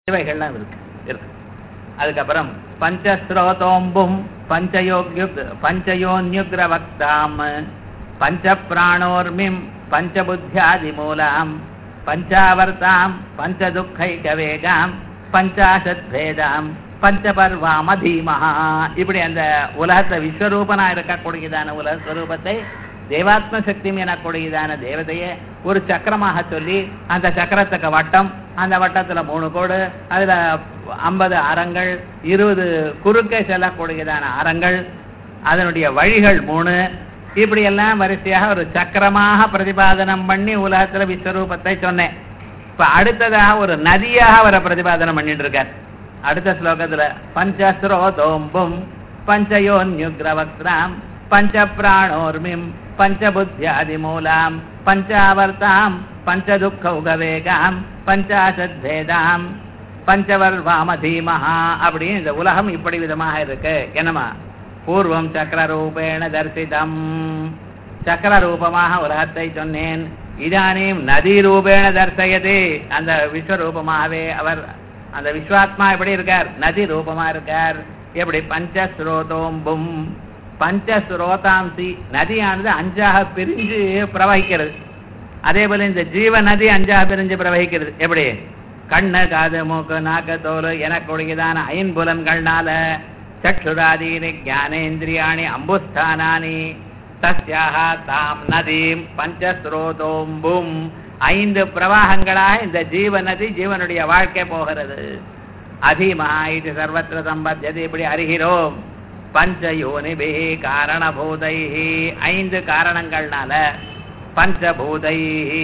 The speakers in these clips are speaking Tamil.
இவைகள்லாம் இருக்கு இருக்கு அதுக்கப்புறம் பஞ்சஸ்ரோதோம்பும் பஞ்சயோக்யு பஞ்சயோன்யுக்ரவக்தாம் பஞ்சப்பிராணோர்மிம் பஞ்சபுத்தியாதிமூலாம் பஞ்சாவர்த்தாம் பஞ்சதுக்கைகவேகாம் பஞ்சாசத் பேதாம் பஞ்சபர்வாம தீமஹா இப்படி அந்த உலகத்தை விஸ்வரூபனா இருக்கக்கூடியதான உலக ஸ்வரூபத்தை தேவாத்ம சக்தி எனக்கூடியதான தேவதையை ஒரு சக்கரமாக சொல்லி அந்த சக்கரத்துக்கு வட்டம் அந்த வட்டத்துல மூணு கோடு அதுல ஐம்பது அறங்கள் இருபது குறுக்கே செல்லக்கூடியதான அறங்கள் அதனுடைய வழிகள் மூணு இப்படி எல்லாம் வரிசையாக ஒரு சக்கரமாக பிரதிபாதனம் பண்ணி உலகத்துல விஸ்வரூபத்தை சொன்னேன் இப்ப அடுத்ததாக ஒரு நதியாக அவரை பிரதிபாதனம் பண்ணிட்டு இருக்கார் அடுத்த ஸ்லோகத்துல பஞ்சஸ்ரோதோம்பும் பஞ்சயோன்யுக்ரவக்ராம் பஞ்சபிராணோர்மிம் பஞ்சபுத்தியாதிமூலாம் பஞ்சாவர்த்தாம் பஞ்சதுக்கௌகவேகாம் பஞ்சாசத்பேதாம் பஞ்சவர்வாம தீமஹா அப்படின்னு இந்த உலகம் இப்படி விதமாக இருக்கு என்னமா பூர்வம் சக்கர ரூபேண தரிசிதம் சக்கர ரூபமாக உலகத்தை சொன்னேன் இதானீம் நதி ரூபேண தர்சயதே அந்த விஸ்வரூபமாகவே அவர் அந்த விஸ்வாத்மா எப்படி இருக்கார் நதி ரூபமா இருக்கார் எப்படி பஞ்சஸ்ரோதோம்பும் பஞ்சஸ்ரோதாம்சி நதியானது அஞ்சாக பிரிஞ்சு பிரவகிக்கிறது அதே போல இந்த ஜீவ நதி அஞ்சாக பிரிஞ்சு பிரவகிக்கிறது எப்படி கண்ணு காது மூக்கு நாக்கு தோல் எனக்குடையதான ஐம்புலன்கள்னால சக்ஷுராதீனி ஞானேந்திரியாணி அம்புஸ்தானானி தஸ்யாக தாம் நதீம் பஞ்சஸ்ரோதோம்பும் ஐந்து பிரவாகங்களாக இந்த ஜீவ நதி ஜீவனுடைய வாழ்க்கை போகிறது அதிமஹா இது சர்வத்திர சம்பத்தியது இப்படி அறிகிறோம் பஞ்சயோனிபி காரணபூதை ஐந்து காரணங்கள்னால பஞ்சபூதை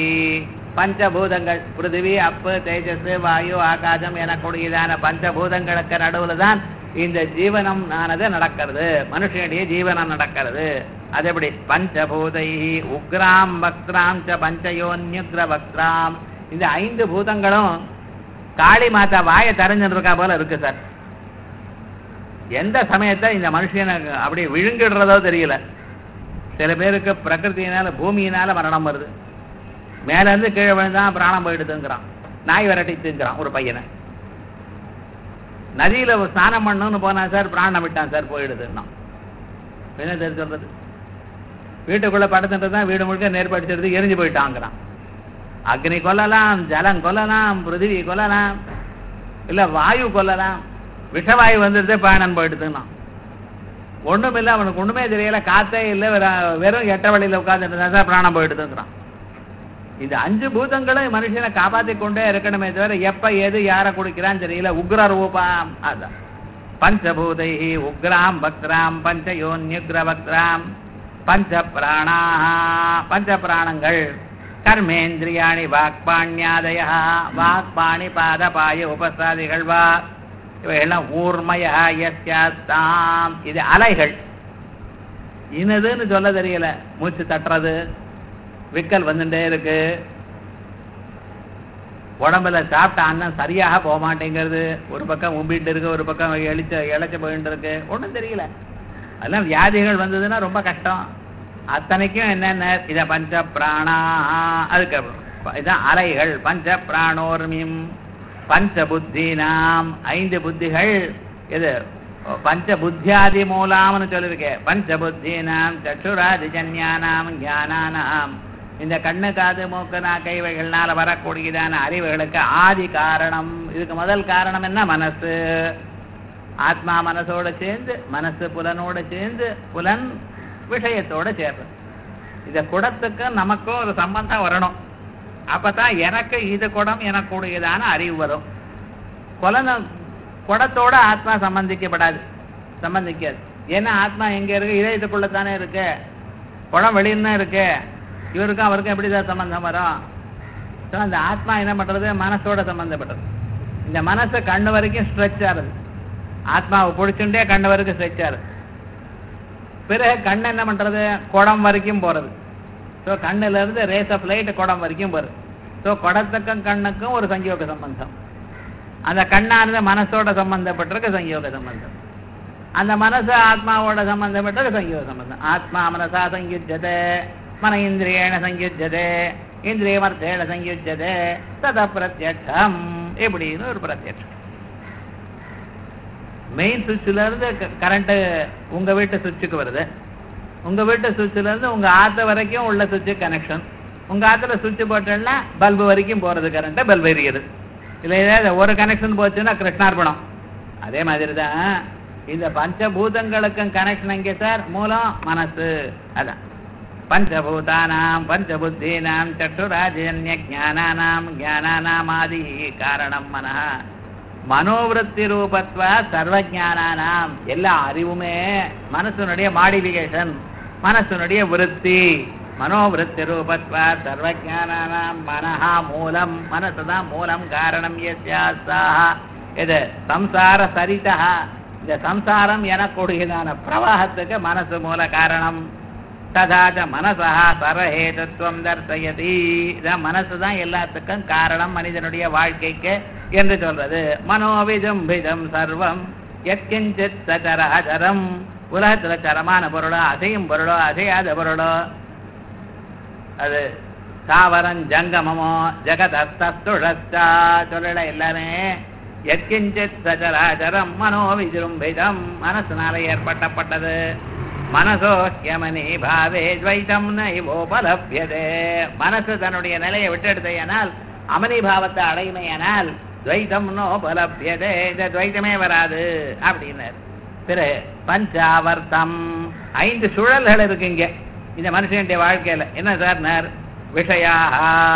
பஞ்சபூதங்கள் பிருத்திவி அப்பு தேஜஸ் வாயு ஆகாசம் எனக்கூடியதான பஞ்சபூதங்களுக்கு நடுவுல தான் இந்த ஜீவனம் ஆனது நடக்கிறது மனுஷனுடைய ஜீவனம் நடக்கிறது அது எப்படி பஞ்சபூதை உக்ராம் பக்திராம் ச பஞ்சயோன்யுக்ர பக்திராம் இந்த ஐந்து பூதங்களும் காளி மாதா வாயை தெரிஞ்சுட்டு இருக்கா போல இருக்கு சார் எந்த சமயத்தை இந்த மனுஷனை அப்படி விழுங்கிடுறதோ தெரியல சில பேருக்கு பிரகிருத்தினால பூமியினால மரணம் வருது மேல இருந்து கீழே விழுந்தான் பிராணம் போயிடுதுங்கிறான் நாய் விரட்டிச்சுங்கிறான் ஒரு பையனை நதியில ஸ்நானம் பண்ணணும்னு போனா சார் பிராணம் விட்டான் சார் போயிடுதுன்னா என்ன தெரிஞ்சு சொல்றது வீட்டுக்குள்ள படுத்துட்டு தான் வீடு முழுக்க நெருப்படிச்சிருந்து எரிஞ்சு போயிட்டாங்கிறான் அக்னி கொல்லலாம் ஜலம் கொல்லலாம் பிருத்திவி கொல்லலாம் இல்ல வாயு கொல்லலாம் விஷவாயு வந்துட்டு பிராணன் போயிடுதுன்னா ஒண்ணும் இல்லை அவனுக்கு ஒண்ணுமே தெரியல காத்தே இல்லை வெறும் எட்ட வழியில உட்காந்துட்டு தான் பிராணம் போயிடுதுங்கிறான் இந்த அஞ்சு பூதங்களும் மனுஷனை காப்பாத்தி கொண்டே இருக்கணுமே தவிர எப்ப எது யார குடிக்கிறான்னு தெரியல உக்ர ரூபாம் அதான் பஞ்சபூதை உக்ராம் பக்ராம் பஞ்சயோன்யுக்ர பக்ராம் பஞ்ச பிராணா பஞ்ச பிராணங்கள் கர்மேந்திரியாணி வாக்பாண்யாதய வாக்பாணி பாத பாய உபசாதிகள் வா இவைகள்லாம் ஊர்மய எஸ்யாஸ்தாம் இது அலைகள் இனதுன்னு சொல்ல தெரியல மூச்சு தட்டுறது விக்கல் வந்துட்டே இருக்கு உடம்புல சாப்பிட்ட அன்னம் சரியாக போக மாட்டேங்கிறது ஒரு பக்கம் உம்பிட்டு இருக்கு ஒரு பக்கம் எழிச்ச இழைச்ச போயிட்டு இருக்கு ஒன்றும் தெரியல அதெல்லாம் வியாதிகள் வந்ததுன்னா ரொம்ப கஷ்டம் அத்தனைக்கும் என்னென்ன இத பஞ்ச பிராணா அதுக்கு இதான் அலைகள் பஞ்ச பிராணோர்மியும் பஞ்ச புத்தினாம் ஐந்து புத்திகள் இது பஞ்ச புத்தியாதி மூலாம்னு சொல்லியிருக்கேன் பஞ்ச புத்தினாம் சற்றுராதி ஜன்யானாம் ஞானானாம் இந்த கண்ணு காது மூக்கு நாக்கை இவைகள்னால வரக்கூடியதான அறிவுகளுக்கு ஆதி காரணம் இதுக்கு முதல் காரணம் என்ன மனசு ஆத்மா மனசோட சேர்ந்து மனசு புலனோட சேர்ந்து புலன் விஷயத்தோட சேர்றது இந்த குடத்துக்கும் நமக்கும் ஒரு சம்பந்தம் வரணும் அப்பதான் எனக்கு இது குடம் எனக்கூடியதான அறிவு வரும் குலன குடத்தோட ஆத்மா சம்பந்திக்கப்படாது சம்பந்திக்காது ஏன்னா ஆத்மா எங்க இருக்கு இதயத்துக்குள்ள தானே இருக்கு குடம் வெளியில் தான் இருக்கு இவருக்கும் அவருக்கும் எப்படிதான் சம்பந்தம் வரும் ஸோ அந்த ஆத்மா என்ன பண்றது மனசோட சம்பந்தப்பட்டது இந்த மனசு கண்ணு வரைக்கும் ஸ்ட்ரெச் ஆகுது ஆத்மாவை பிடிச்சுட்டே கண்ணு வரைக்கும் ஸ்ட்ரெச் ஆகுது பிறகு கண் என்ன பண்றது குடம் வரைக்கும் போறது ஸோ கண்ணுல இருந்து ரேஸ் ஆஃப் லைட் குடம் வரைக்கும் போறது ஸோ குடத்துக்கும் கண்ணுக்கும் ஒரு சங்கயோக சம்பந்தம் அந்த கண்ணானது மனசோட சம்பந்தப்பட்டிருக்க சங்கயோக சம்பந்தம் அந்த மனசு ஆத்மாவோட சம்பந்தப்பட்டிருக்க சங்கயோக சம்பந்தம் ஆத்மா மனசா சங்கியுஜதே மன இந்திரியேன சங்கியுஜதே இந்திரியமர்த்தேன சங்கியுஜதே தத பிரத்யட்சம் எப்படின்னு ஒரு பிரத்யட்சம் மெயின் சுவிட்சில் இருந்து கரண்ட் உங்க வீட்டு சுவிட்சுக்கு வருது உங்க வீட்டு சுவிட்சில் இருந்து உங்க ஆத்த வரைக்கும் உள்ள சுவிட்சு கனெக்ஷன் உங்க ஆத்துல சுவிட்ச் போட்டோம்னா பல்பு வரைக்கும் போறது கரண்ட் பல்பு எரியுது இல்லை ஏதாவது ஒரு கனெக்ஷன் போச்சுன்னா கிருஷ்ணார்பணம் அதே மாதிரி தான் இந்த பஞ்சபூதங்களுக்கும் கனெக்ஷன் எங்கே சார் மூலம் மனசு அதான் பஞ்சபூதானாம் பஞ்சபுத்தீனாம் சட்டுராஜன்ய ஜானானாம் ஜானானாமாதி காரணம் மனः மனோவிருத்தி ரூபத்வ சர்வஜானானாம் எல்லா அறிவுமே மனசுனுடைய மாடிஃபிகேஷன் மனசுனுடைய விருத்தி மனோவிருத்தி ரூபத்வ சர்வஜானானாம் மனஹா மூலம் மனசுதான் மூலம் காரணம் எஸ்யாஸ்தாக இது சம்சார சரிதா இந்த சம்சாரம் எனக்கூடியதான பிரவாகத்துக்கு மனசு மூல காரணம் ததாச்ச மனசா சரஹேதத்துவம் தர்சயதி இதான் மனசு தான் எல்லாத்துக்கும் காரணம் மனிதனுடைய வாழ்க்கைக்கு என்று சொல்றது மனோவிஜம்பிதம் சர்வம் எத்கிஞ்சித் சச்சராச்சரம் உலகத்துல சரமான பொருளோ அசையும் பொருளோ அசையாத பொருளோ அது தாவரம் ஜங்கமமோ ஜெகதஸ்துழஸ்தா சொல்லல எல்லாமே எத்கிஞ்சித் சச்சராச்சரம் மனோ விஜృంభిதம் மனசுனால ஏற்பட்டப்பட்டது மனசோ யமனி பாவே துவைதம் நைவோபலபியதே மனசு தன்னுடைய நிலையை விட்டெடுத்தையானால் அமனி பாவத்தை அடைமையானால் துவைதம் நோபலபியதே இந்த துவைத்தமே வராது அப்படின்னார் பிறகு பஞ்சாவர்த்தம் ஐந்து சுழல்கள் இருக்கு இங்க இந்த மனுஷனுடைய வாழ்க்கையில என்ன சார் விஷயாக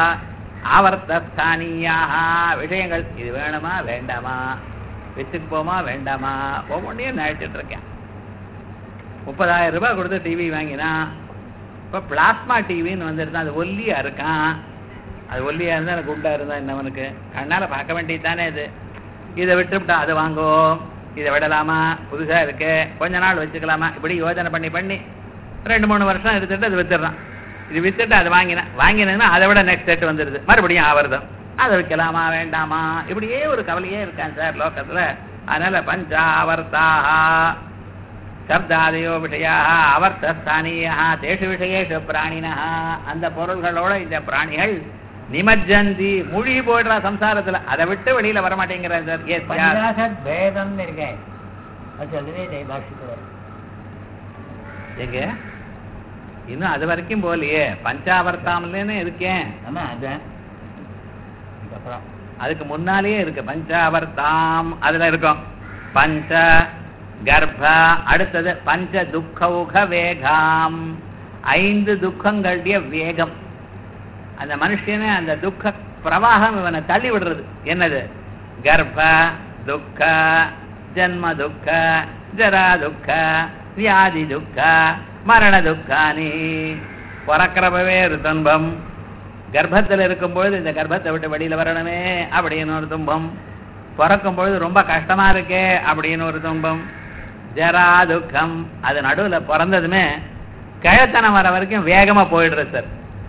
ஆவர்த்தஸ்தானியாக விஷயங்கள் இது வேணுமா வேண்டாமா வச்சுக்கு போமா வேண்டாமா ஒவ்வொன்றையும் நினைச்சிட்டு இருக்கேன் முப்பதாயிரம் ரூபாய் கொடுத்து டிவி வாங்கினா இப்போ பிளாஸ்மா டிவின்னு வந்துருந்தா அது ஒல்லியா இருக்கான் அது ஒல்லியா இருந்தா எனக்கு குண்டா இருந்தா என்னவனுக்கு கண்ணால பார்க்க வேண்டியது தானே இது இதை விட்டுவிட்டா அதை வாங்குவோம் இதை விடலாமா புதுசா இருக்கு கொஞ்ச நாள் வச்சுக்கலாமா இப்படி யோசனை பண்ணி பண்ணி ரெண்டு மூணு வருஷம் எடுத்துட்டு அது வித்துடுறான் இது வித்துட்டு அதை வாங்கினேன் வாங்கினேன்னா அதை விட நெக்ஸ்ட் செட் வந்துடுது மறுபடியும் ஆவர்தம் அதை விற்கலாமா வேண்டாமா இப்படியே ஒரு கவலையே இருக்கான் சார் லோகத்துல அதனால பஞ்சாவர்த்தாக சப்தாதயோ விஷயா அவர்த்தஸ்தானியா தேசு விஷயேஷு பிராணினா அந்த பொருள்களோட இந்த பிராணிகள் நிமஜந்தி மூழ்கி போயிடுறா சம்சாரத்துல அதை விட்டு வெளியில வர மாட்டேங்கிற சார் எஸ் பஞ்சாசத் பேதம் இருக்கேன் அது சொல்லுதே பாஷிக்குள்ள எங்க இன்னும் அது வரைக்கும் போகலையே பஞ்சாவர்த்தாமலேன்னு இருக்கேன் ஆமா அதுதான் இதுக்கப்புறம் அதுக்கு முன்னாலேயே இருக்கு பஞ்சாவர்த்தாம் அதுல இருக்கும் பஞ்ச கர்ப்ப அடுத்தது பஞ்ச துக்கௌக வேகாம் ஐந்து துக்கங்களுடைய வேகம் அந்த மனுஷனே அந்த துக்க பிரவாகம் இவனை தள்ளி விடுறது என்னது கர்ப்ப துக்க ஜன்ம துக்க ஜரா துக்க வியாதி துக்க மரண துக்கானி பிறக்கிறப்பவே ஒரு துன்பம் கர்ப்பத்தில் இருக்கும்பொழுது இந்த கர்ப்பத்தை விட்டு வெளியில வரணுமே அப்படின்னு ஒரு துன்பம் பிறக்கும் பொழுது ரொம்ப கஷ்டமா இருக்கே அப்படின்னு ஒரு துன்பம் ஜரா துக்கம் அது நடுவுல பிறந்ததுமே கிழத்தனம் வர வரைக்கும் வேகமா போயிடுறது சார்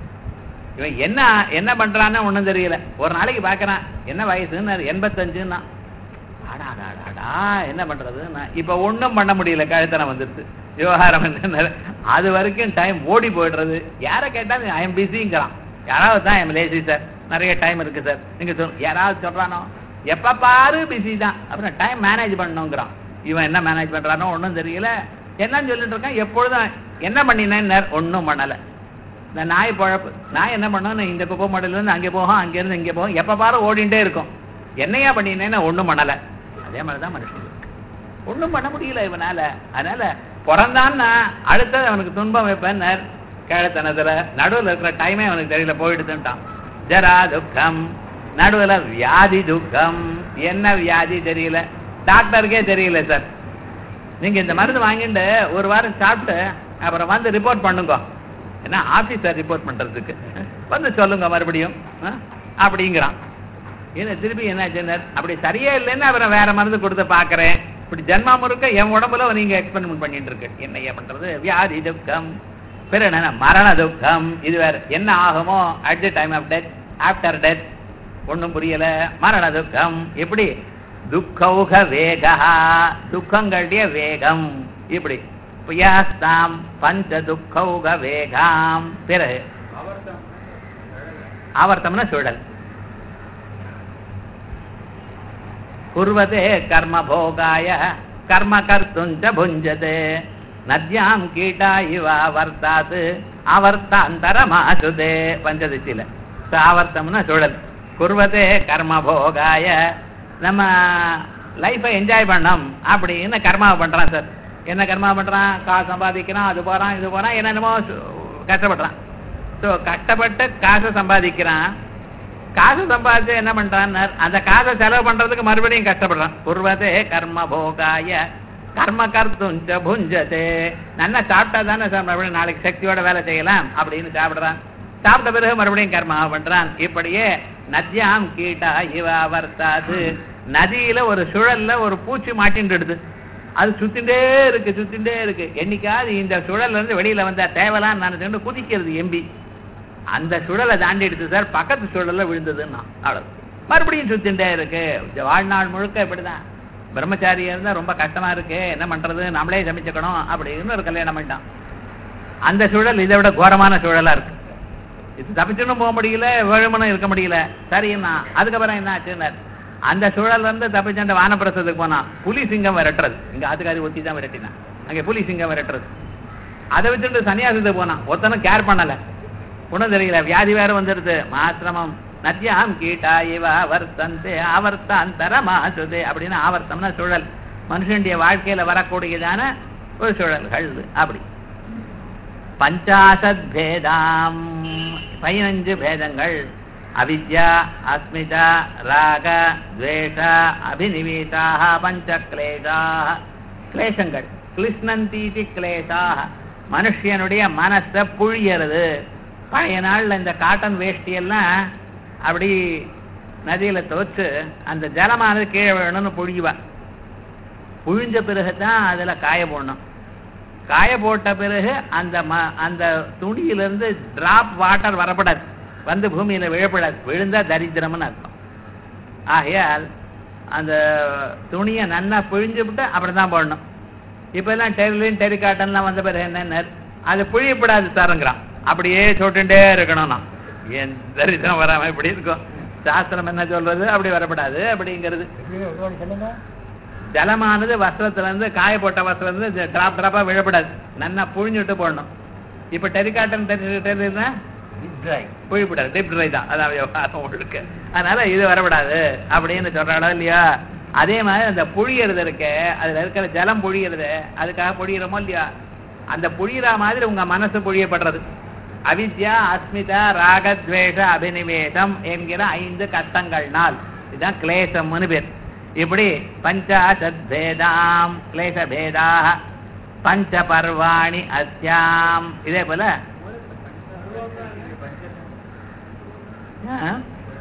இவன் என்ன என்ன பண்றான்னு ஒண்ணும் தெரியல ஒரு நாளைக்கு பார்க்கறான் என்ன வயசுன்னு எண்பத்தஞ்சுன்னா அடாடாடாடா என்ன பண்றதுன்னா இப்ப ஒண்ணும் பண்ண முடியல கழுத்தனம் வந்துருச்சு விவகாரம் என்ன அது வரைக்கும் டைம் ஓடி போயிடுறது யாரை கேட்டா ஐ எம் பிஸிங்கிறான் யாராவது தான் ஐம் லேசி சார் நிறைய டைம் இருக்கு சார் நீங்க சொல் யாராவது சொல்றானோ எப்ப பாரு பிஸி தான் அப்புறம் டைம் மேனேஜ் பண்ணணுங்கிறான் இவன் என்ன மேனேஜ் பண்றானோ ஒண்ணும் தெரியல என்னன்னு சொல்லிட்டு இருக்கான் எப்பொழுதும் என்ன பண்ணினேன்னு ஒண்ணும் பண்ணல இந்த நாய் பழப்பு நாய் என்ன பண்ணும் இந்த குப்பை மாடல இருந்து அங்கே போகும் அங்க இருந்து இங்கே போகும் எப்ப பாரு ஓடிண்டே இருக்கும் என்னையா பண்ணினேன்னு ஒண்ணும் பண்ணல அதே மாதிரிதான் மனுஷன் ஒண்ணும் பண்ண முடியல இவனால அதனால பிறந்தான்னா அடுத்தது அவனுக்கு துன்பம் வைப்பேன்னார் கேழத்தனத்துல நடுவுல இருக்கிற டைமே அவனுக்கு தெரியல போயிடுதுன்ட்டான் ஜரா துக்கம் நடுவுல வியாதி துக்கம் என்ன வியாதி தெரியல டாக்டருக்கே தெரியல சார் நீங்க இந்த மருந்து வாங்கிட்டு ஒரு வாரம் சாப்பிட்டு அப்புறம் வந்து ரிப்போர்ட் பண்ணுங்க என்ன ஆபீசர் ரிப்போர்ட் பண்றதுக்கு வந்து சொல்லுங்க மறுபடியும் ஆ? அப்படிங்கிறான் என்ன திருப்பி என்ன அப்படி சரியே இல்லைன்னு அப்புறம் வேற மருந்து கொடுத்து பாக்குறேன் இப்படி ஜென்மா முழுக்க என் உடம்புல நீங்க எக்ஸ்பெரிமெண்ட் பண்ணிட்டு இருக்கு என்ன ஏன் பண்றது வியாதி துக்கம் பிற என்ன மரண துக்கம் இது வேற என்ன ஆகுமோ at the time of death after death ஒண்ணும் புரியல மரண துக்கம் எப்படி துக்கௌக வேகா துக்கங்களுடைய வேகம் இப்படி புயாஸ்தாம் பஞ்ச துக்கௌக வேகாம் பிறகு ஆவர்த்தம்னா சுழல் குர்வதே கர்ம போகாய கர்ம கர்த்துஞ்ச புஞ்சதே நத்யாம் கீட்டா இவ வர்த்தாத் அவர்த்தாந்தரமாசுதே பஞ்சதிச்சில ஆவர்த்தம்னா சுழல் குர்வதே கர்ம போகாய நம்ம லைஃபை என்ஜாய் பண்ணோம் அப்படின்னு கர்மாவை பண்றான் சார் என்ன கர்மா பண்றான் காசு சம்பாதிக்கிறான் அது போறான் இது போறான் என்னென்னமோ சு- கஷ்டப்படுறான் ஸோ கஷ்டப்பட்டு காசை சம்பாதிக்கிறான் காசு சம்பாதிச்சு என்ன பண்றான் அந்த காசை செலவு பண்றதுக்கு மறுபடியும் கஷ்டப்படுறான் குர்வதே கர்ம போகாய கர்ம கர்த்துஞ்ச புஞ்சதே நல்லா சாப்பிட்டா தானே சார் மறுபடியும் நாளைக்கு சக்தியோட வேலை செய்யலாம் அப்படின்னு சாப்பிடுறான் சாப்பிட்ட பிறகு மறுபடியும் கர்மா பண்றான் இப்படியே நத்யாம் கீட்டா இவ வர்த்தாது நதியில ஒரு சுழல்ல ஒரு பூச்சி மாட்டின்டுடுது அது சுத்திண்டே இருக்கு சுத்திண்டே இருக்கு என்னைக்காவது இந்த சுழல்ல இருந்து வெளியில வந்தா தேவலான்னு நினைச்சுட்டு குதிக்கிறது எம்பி அந்த சுழலை தாண்டி எடுத்து சார் பக்கத்து சுழல்ல விழுந்ததுன்னா அவ்வளவு மறுபடியும் சுத்திண்டே இருக்கு இந்த வாழ்நாள் முழுக்க இப்படிதான் பிரம்மச்சாரியா இருந்தா ரொம்ப கஷ்டமா இருக்கு என்ன பண்றது நம்மளே சமைச்சுக்கணும் அப்படின்னு ஒரு கல்யாணம் பண்ணிட்டான் அந்த சூழல் இதை விட கோரமான சூழலா இருக்கு இது தப்பிச்சுன்னு போக முடியல வேழுமனும் இருக்க முடியல சரிண்ணா அதுக்கப்புறம் என்ன ஆச்சுன்னார் அந்த சூழல் வந்து தப்பிச்சு அந்த வானப்பிரசத்துக்கு போனான் புலி சிங்கம் விரட்டுறது இங்க ஆத்துக்காரி ஒத்தி தான் விரட்டினான் அங்கே புலி சிங்கம் விரட்டுறது அதை வச்சுட்டு சன்னியாசத்துக்கு போனான் ஒருத்தனும் கேர் பண்ணல ஒண்ணும் தெரியல வியாதி வேற வந்துடுது மாசிரமம் நத்தியாம் கீட்டா இவ வர்த்தந்தே ஆவர்த்தாந்தரமாசுதே அப்படின்னு ஆவர்த்தம்னா சுழல் மனுஷனுடைய வாழ்க்கையில வரக்கூடியதான ஒரு சுழல்கள் அப்படி பஞ்சாசத் பேதாம் பதினஞ்சு பேதங்கள் அவித்யா அஸ்மிதா ராக துவேஷ அபினிவேசாக பஞ்ச கிளேஷாக கிளேசங்கள் கிளிஷ்ணந்தீதி கிளேஷாக மனுஷனுடைய மனசை புழியறது பழைய நாள்ல இந்த காட்டன் வேஷ்டி எல்லாம் அப்படி நதியில துவச்சு அந்த ஜலமானது கீழே வேணும்னு புழிவா புழிஞ்ச பிறகு தான் அதுல காய போடணும் காய போட்ட பிறகு அந்த ம அந்த துணியிலிருந்து டிராப் வாட்டர் வரப்படாது வந்து பூமியில விழப்படாது விழுந்தா தரித்திரம்னு அர்த்தம் ஆகையால் அந்த துணியை நன்னா பிழிஞ்சு விட்டு அப்புறம் தான் போடணும் இப்ப எல்லாம் டெரிலின் டெரிகாட்டன்லாம் வந்த பிறகு என்ன அது புழியப்படாது சாருங்கிறான் அப்படியே சொட்டுண்டே இருக்கணும் நான் என் தரித்திரம் வராம இப்படி இருக்கும் சாஸ்திரம் என்ன சொல்றது அப்படி வரப்படாது அப்படிங்கிறது எப்படி ஒரு வாட்டி சொல்லுங்க ஜலமானது வஸ்திரத்துல இருந்து காய போட்ட வஸ்திரம் இருந்து டிராப் டிராப்பா விழப்படாது நல்லா புழிஞ்சுட்டு போடணும் இப்ப டெரிகாட்டன் டெரினா ட்ரை புழிப்படாது டிப் ட்ரை தான் அதான் விவகாரம் உங்களுக்கு அதனால இது வரப்படாது அப்படின்னு சொல்றாடோ இல்லையா அதே மாதிரி அந்த புழியறது இருக்கு அதுல இருக்கிற ஜலம் புழியறது அதுக்காக புழியறோமோ இல்லையா அந்த புழியற மாதிரி உங்க மனசு புழியப்படுறது அவித்யா அஸ்மிதா ராகத்வேஷ அபினிவேசம் என்கிற ஐந்து கஷ்டங்கள்னால் இதுதான் கிளேசம்னு பேர் இப்படி பஞ்சாசத் பேதாம் கிளேச பேதா பஞ்ச பர்வாணி அஸ்யாம் இதே போல ஆ?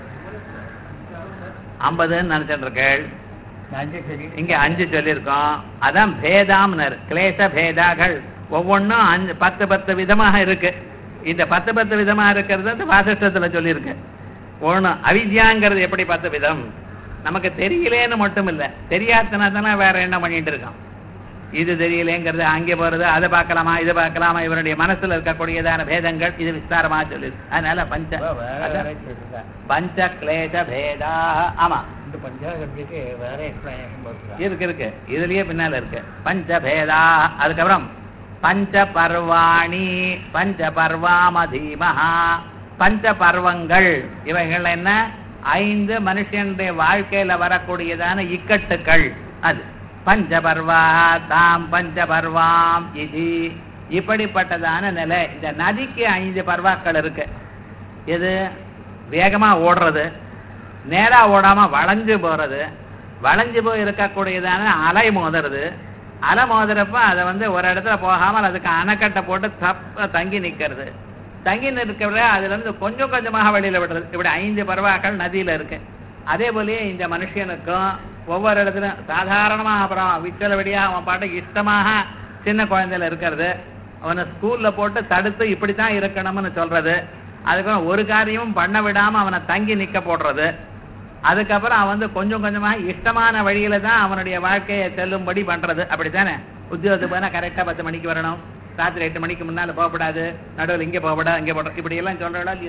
ஐம்பதுன்னு நினைச்சிட்டு இருக்கேள் அஞ்சு சரி இங்க அஞ்சு சொல்லியிருக்கோம் அதான் பேதாம்னர் கிளேச பேதாகள் ஒவ்வொன்றும் அஞ்சு பத்து பத்து விதமாக இருக்கு இந்த பத்து பத்து விதமா இருக்கிறது அந்த வாசிஷ்டத்துல சொல்லியிருக்கு ஒண்ணு அவித்யாங்கிறது எப்படி பத்து விதம் நமக்கு தெரியலேன்னு மட்டும் இல்ல தெரியாதனா தானே வேற என்ன பண்ணிட்டு இருக்கோம் இது தெரியலேங்கிறது அங்கே போறது அதை பார்க்கலாமா இதை பார்க்கலாமா இவருடைய மனசுல இருக்கக்கூடியதான பேதங்கள் இது விஸ்தாரமா சொல்லியிருக்கு அதனால பஞ்ச வேற வேற சொல்லுங்க பஞ்ச கிளேச பேதா ஆமா இந்த பஞ்சாகத்துக்கு வேற எக்ஸ்பிளனேஷன் போட்டுருக்கா இருக்கு இருக்கு இதுலயே பின்னால இருக்கு பஞ்சபேதா அதுக்கப்புறம் பஞ்ச பர்வாணி பஞ்ச பர்வாமதீமஹா பஞ்ச பர்வங்கள் இவைகள் என்ன ஐந்து மனுஷனுடைய வாழ்க்கையில வரக்கூடியதான இக்கட்டுக்கள் அது பஞ்சபர்வா தாம் பஞ்சபர்வாம் இது இப்படிப்பட்டதான நிலை இந்த நதிக்கு ஐந்து பர்வாக்கள் இருக்கு இது வேகமா ஓடுறது நேரா ஓடாம வளைஞ்சு போறது வளைஞ்சு போய் இருக்கக்கூடியதான அலை மோதுறது அலை மோதுறப்ப அதை வந்து ஒரு இடத்துல போகாமல் அதுக்கு அணைக்கட்டை போட்டு தப்ப தங்கி நிக்கிறது தங்கி நிற்கிறத அதுல இருந்து கொஞ்சம் கொஞ்சமாக வெளியில விடுறது இப்படி ஐந்து பருவாக்கள் நதியில இருக்கு அதே போலயே இந்த மனுஷனுக்கும் ஒவ்வொரு இடத்துலயும் சாதாரணமா அப்புறம் விச்சல வெடியா அவன் பாட்டுக்கு இஷ்டமாக சின்ன குழந்தையில இருக்கிறது அவனை ஸ்கூல்ல போட்டு தடுத்து இப்படித்தான் இருக்கணும்னு சொல்றது அதுக்கப்புறம் ஒரு காரியமும் பண்ண விடாம அவனை தங்கி நிக்க போடுறது அதுக்கப்புறம் அவன் வந்து கொஞ்சம் கொஞ்சமா இஷ்டமான வழியில தான் அவனுடைய வாழ்க்கையை செல்லும்படி பண்றது அப்படித்தானே உத்தியோகத்துக்கு போனா கரெக்டா பத்து மணிக்கு வரணும் ராத்திரி எட்டு மணிக்கு முன்னால போகக்கூடாது நடுவில் இங்கே போகக்கூடாது இங்கே போட இப்படி எல்லாம் சொல்றா இல்லையோ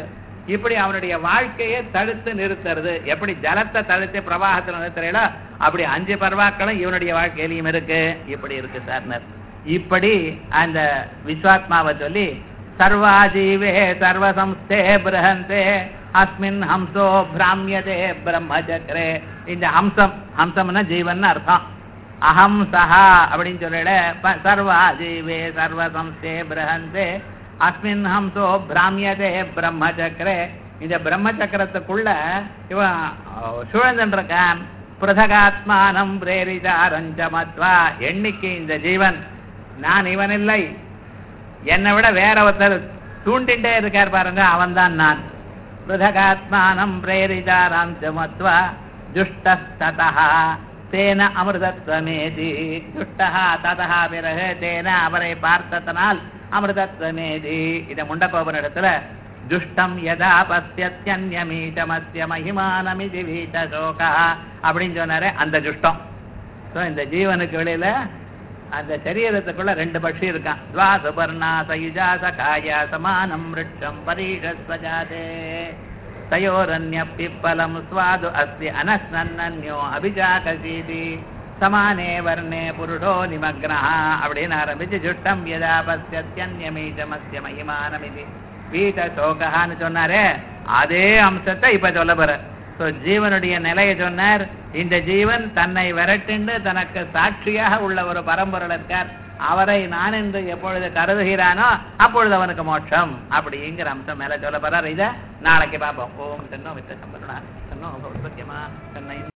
இப்படி அவனுடைய வாழ்க்கையை தடுத்து நிறுத்துறது எப்படி ஜலத்தை தடுத்து பிரவாகத்தில் நிறுத்துறீங்களோ அப்படி அஞ்சு பர்வாக்களும் இவனுடைய வாழ்க்கையிலையும் இருக்கு இப்படி இருக்கு சார்னர் இப்படி அந்த விஸ்வாத்மாவை சொல்லி சர்வாஜீவே சர்வசம்ஸ்தே பிரஹந்தே அஸ்மின் ஹம்சோ பிராமியதே பிரம்மச்சக்கரே இந்த ஹம்சம் ஹம்சம்னா ஜீவன் அர்த்தம் அகம் சஹா அப்படின்னு சொல்லல ப- சர்வா ஜீவே சர்வசம்ஸ்தே பிரஹந்தே அஸ்மின் ஹம்சோ பிராமியதே பிரம்மச்சக்கரே இந்த பிரம்மச்சக்கரத்துக்குள்ள இவன் அஹ், சுழந்துட்டு இருக்கான் பிரதகாத்மானம் பிரேரிதாரஞ்சமத்வா எண்ணிக்கை இந்த ஜீவன் நான் இவன் இல்லை என்னை விட வேற ஒருத்தர் தூண்டிண்டே இருக்கார் பாருங்க அவன்தான் நான் பிருதகாத்மானம் பிரேரிதாராம் மத்வா துஷ்டஸ்ததா தேன அமிர்தத்வமேதி துஷ்டஹா ததா பிறகு தேன அவரை பார்த்ததனால் அமிர்தத்வமேதி இத முண்டகோபனிடத்துல துஷ்டம் யதா பசியத்யன்யமீட்டமஸ்ய மகிமானமிதி வீத சோகா அப்படின்னு சொன்னாரே அந்த துஷ்டம் ஸோ இந்த ஜீவனுக்கு வெளியில அந்த சரீரத்துக்குள்ள ரெண்டு பட்சி இருக்கான் துவா சுபர்ணா சயுஜா சகாயா சமானம் ரிட்சம் பரீஷஸ்வஜாதே தயோரன்ய பிப்பலம் ஸ்வாது அஸ்தி அனஸ்னன்யோ அபிஜாகசீதி சமானே வர்ணே புருடோ நிமக்னா அப்படின்னு ஆரம்பிச்சு ஜுட்டம் யதா பசியத்யன்யமீஜமஸ்ய மகிமானமிதி வீத சோகான்னு சொன்னாரே அதே அம்சத்தை இப்ப சொல்ல போற So, ஜீவனுடைய நிலையை சொன்னார் இந்த ஜீவன் தன்னை விரட்டிண்டு தனக்கு சாட்சியாக உள்ள ஒரு பரம்பொருள் இருக்கார் அவரை நான் என்று எப்பொழுது கருதுகிறானோ அப்பொழுது அவனுக்கு மோட்சம் அப்படிங்கிற அம்சம் மேல சொல்ல போறார் இத நாளைக்கு பார்ப்போம் ஓம் தென்னோ வித்த சம்பரணா தென்னோ பௌர்வத்தியமா தென்னை